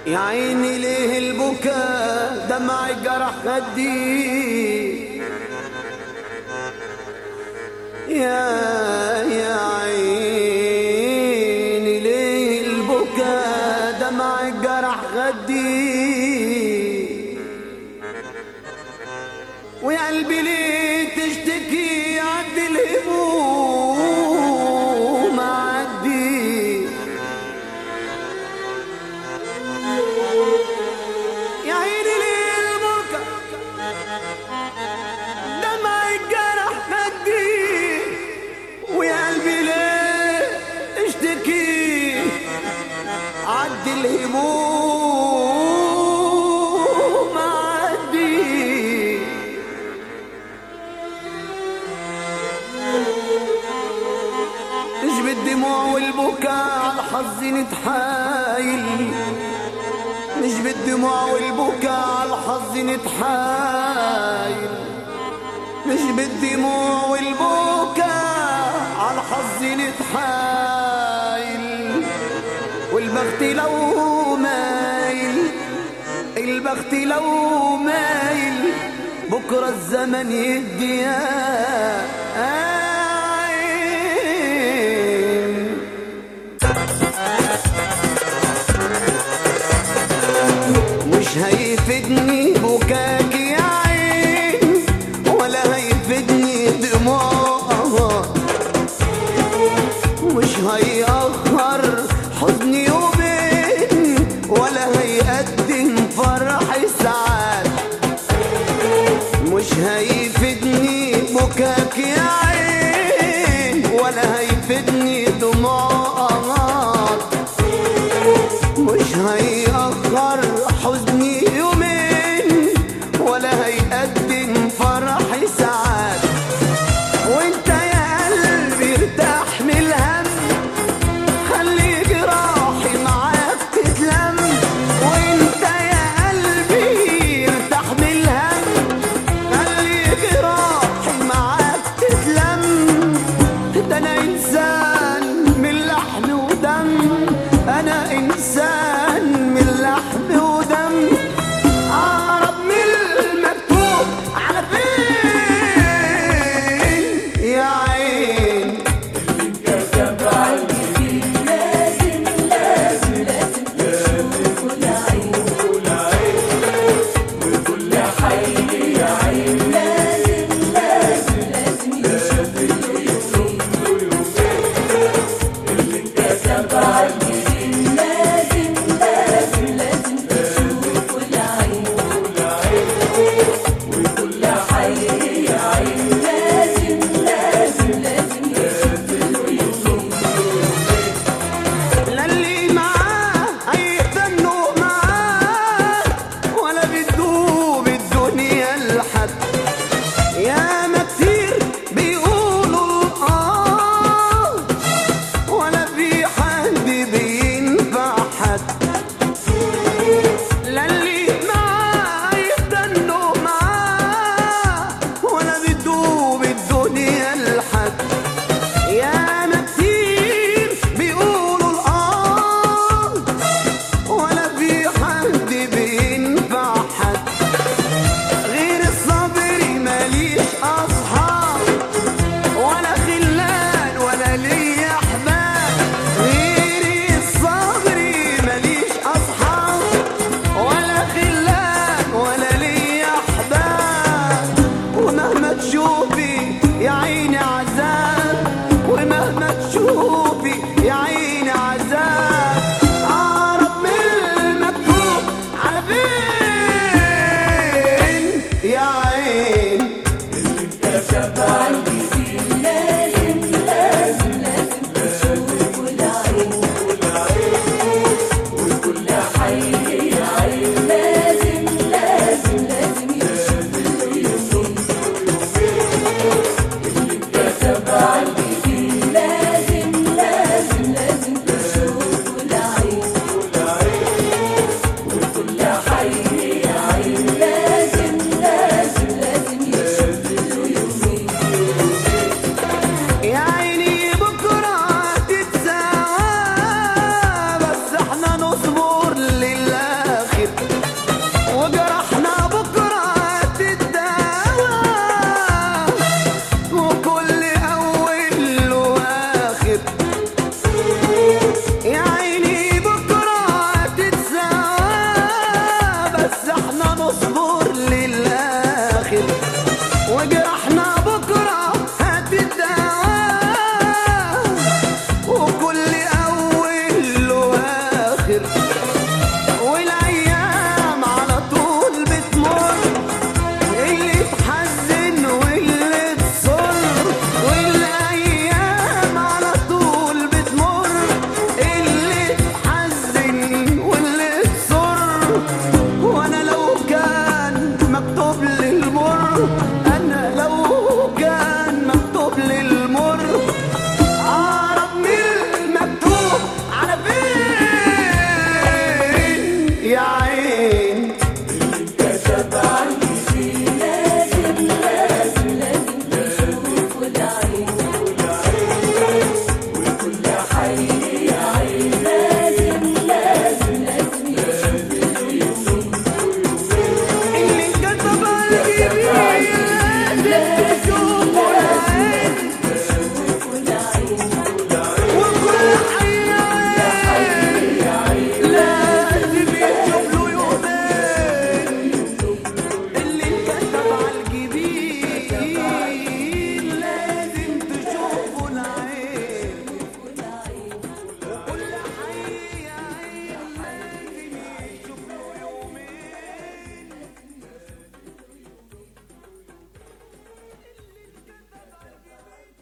يا عيني ليه البكاء دمعي جرح خدي يا يا عيني ليه البكاء دمعي جرح خدي ويا قلبي ليه تشتكي عد الهموم عدي يا عيني ليه البكا دمع الجرح خدي ويا قلبي ليه اشتكي عد الهموم عدي مش بالدموع والبكاء على حظي نتحايل مش بالدموع والبكاء على الحظ نتحايل مش بالدموع والبكاء على الحظ نتحايل والبخت لو مايل البخت لو مايل بكرة الزمن يدي يا عين مش هيفيدني بكاك يا عين ولا هيفيدني دموعها مش هيأخر حزني يومين ولا هيقدم فرح ساعات مش هيفيدني بكاك يا عين ولا هيفيدني دموعك مش هيأخر حزني يومين ولا هيقدم فرح ساعات وانت يا قلبي ارتاح من الهم خلي جراحي معاك تتلم وانت يا قلبي ارتاح من الهم خلي جراحي معاك تتلم ده انا انسان من لحم ودم انا